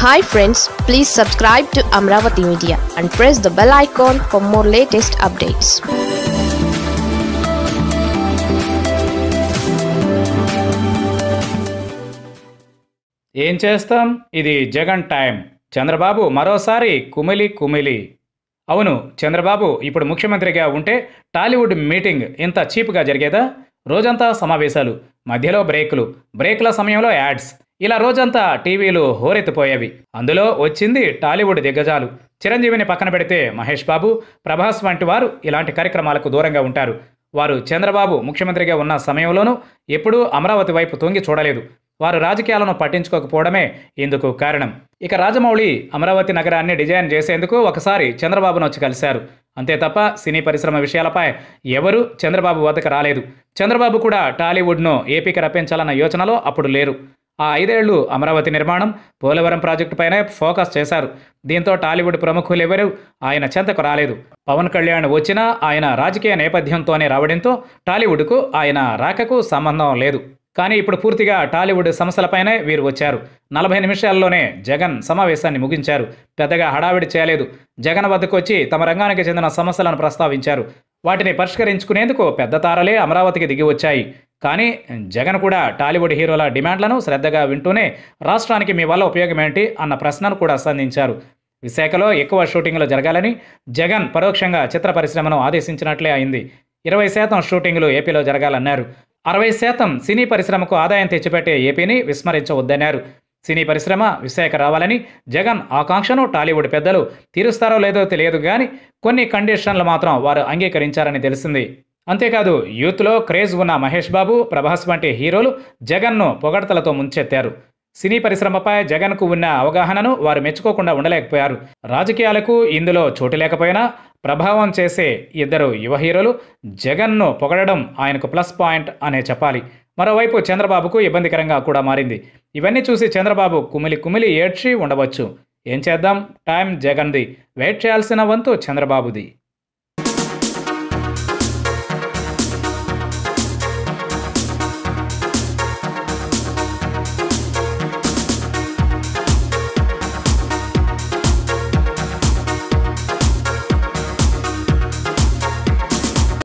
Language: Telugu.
hi friends please subscribe to Amaravati media and press the bell icon for more latest updates ఏం చేస్తాం ఇది జగన్ టైం చంద్రబాబు మరోసారి కుమిలి కుమిలి అవును చంద్రబాబు ఇప్పుడు ముఖ్యమంత్రిగా ఉంటే టాలీవుడ్ మీటింగ్ ఇంత చీప్గా జరిగేదా రోజంతా సమావేశాలు మధ్యలో బ్రేకులు బ్రేకుల సమయంలో యాడ్స్ ఇలా రోజంతా టీవీలు హోరెత్తిపోయేవి అందులో వచ్చింది టాలీవుడ్ దిగ్గజాలు చిరంజీవిని పక్కన పెడితే మహేష్ బాబు ప్రభాస్ వంటి వారు ఇలాంటి కార్యక్రమాలకు దూరంగా ఉంటారు వారు చంద్రబాబు ముఖ్యమంత్రిగా ఉన్న సమయంలోనూ ఎప్పుడూ అమరావతి వైపు తొంగి చూడలేదు వారు రాజకీయాలను పట్టించుకోకపోవడమే ఇందుకు కారణం ఇక రాజమౌళి అమరావతి నగరాన్ని డిజైన్ చేసేందుకు ఒకసారి చంద్రబాబును వచ్చి కలిశారు అంతే తప్ప సినీ పరిశ్రమ విషయాలపై ఎవరూ చంద్రబాబు వద్దకు రాలేదు చంద్రబాబు కూడా టాలీవుడ్ను ఏపీకి రప్పించాలన్న యోచనలో అప్పుడు లేరు ఆ ఐదేళ్లు అమరావతి నిర్మాణం పోలవరం ప్రాజెక్టుపైనే ఫోకస్ చేశారు దీంతో టాలీవుడ్ ప్రముఖులు ఎవరూ ఆయన చెంతకు రాలేదు పవన్ కళ్యాణ్ వచ్చినా ఆయన రాజకీయ నేపథ్యంతోనే రావడంతో టాలీవుడ్కు ఆయన రాకకు సంబంధం లేదు కానీ ఇప్పుడు పూర్తిగా టాలీవుడ్ సమస్యలపైనే వీరు వచ్చారు నలభై నిమిషాల్లోనే జగన్ సమావేశాన్ని ముగించారు పెద్దగా హడావిడి చేయలేదు జగన్ వద్దకు వచ్చి తమ రంగానికి చెందిన సమస్యలను ప్రస్తావించారు వాటిని పరిష్కరించుకునేందుకు పెద్ద తారలే అమరావతికి దిగి వచ్చాయి కానీ జగన్ కూడా టాలీవుడ్ హీరోల డిమాండ్లను శ్రద్ధగా వింటూనే రాష్ట్రానికి మీ వల్ల ఉపయోగం ఏంటి అన్న ప్రశ్నను కూడా సంధించారు విశాఖలో ఎక్కువ షూటింగ్లు జరగాలని జగన్ పరోక్షంగా చిత్ర పరిశ్రమను ఆదేశించినట్లే అయింది ఇరవై శాతం షూటింగ్లు ఏపీలో జరగాలన్నారు అరవై శాతం సినీ పరిశ్రమకు ఆదాయం తెచ్చిపెట్టే ఏపీని విస్మరించవద్దన్నారు సినీ పరిశ్రమ విశాఖ రావాలని జగన్ ఆకాంక్షను టాలీవుడ్ పెద్దలు తీరుస్తారో లేదో తెలియదు కానీ కొన్ని కండిషన్లు మాత్రం వారు అంగీకరించారని తెలిసింది అంతేకాదు యూత్లో క్రేజ్ ఉన్న మహేష్ బాబు ప్రభాస్ వంటి హీరోలు జగన్ను పొగడతలతో ముంచెత్తారు సినీ పరిశ్రమపై జగన్కు ఉన్న అవగాహనను వారు మెచ్చుకోకుండా ఉండలేకపోయారు రాజకీయాలకు ఇందులో చోటు లేకపోయినా ప్రభావం చేసే ఇద్దరు యువ హీరోలు జగన్ను పొగడడం ఆయనకు ప్లస్ పాయింట్ అనే చెప్పాలి మరోవైపు చంద్రబాబుకు ఇబ్బందికరంగా కూడా మారింది ఇవన్నీ చూసి చంద్రబాబు కుమిలి కుమిలి ఏడ్చి ఉండవచ్చు ఏం చేద్దాం టైం జగన్ది వెయిట్ చేయాల్సిన వంతు చంద్రబాబుది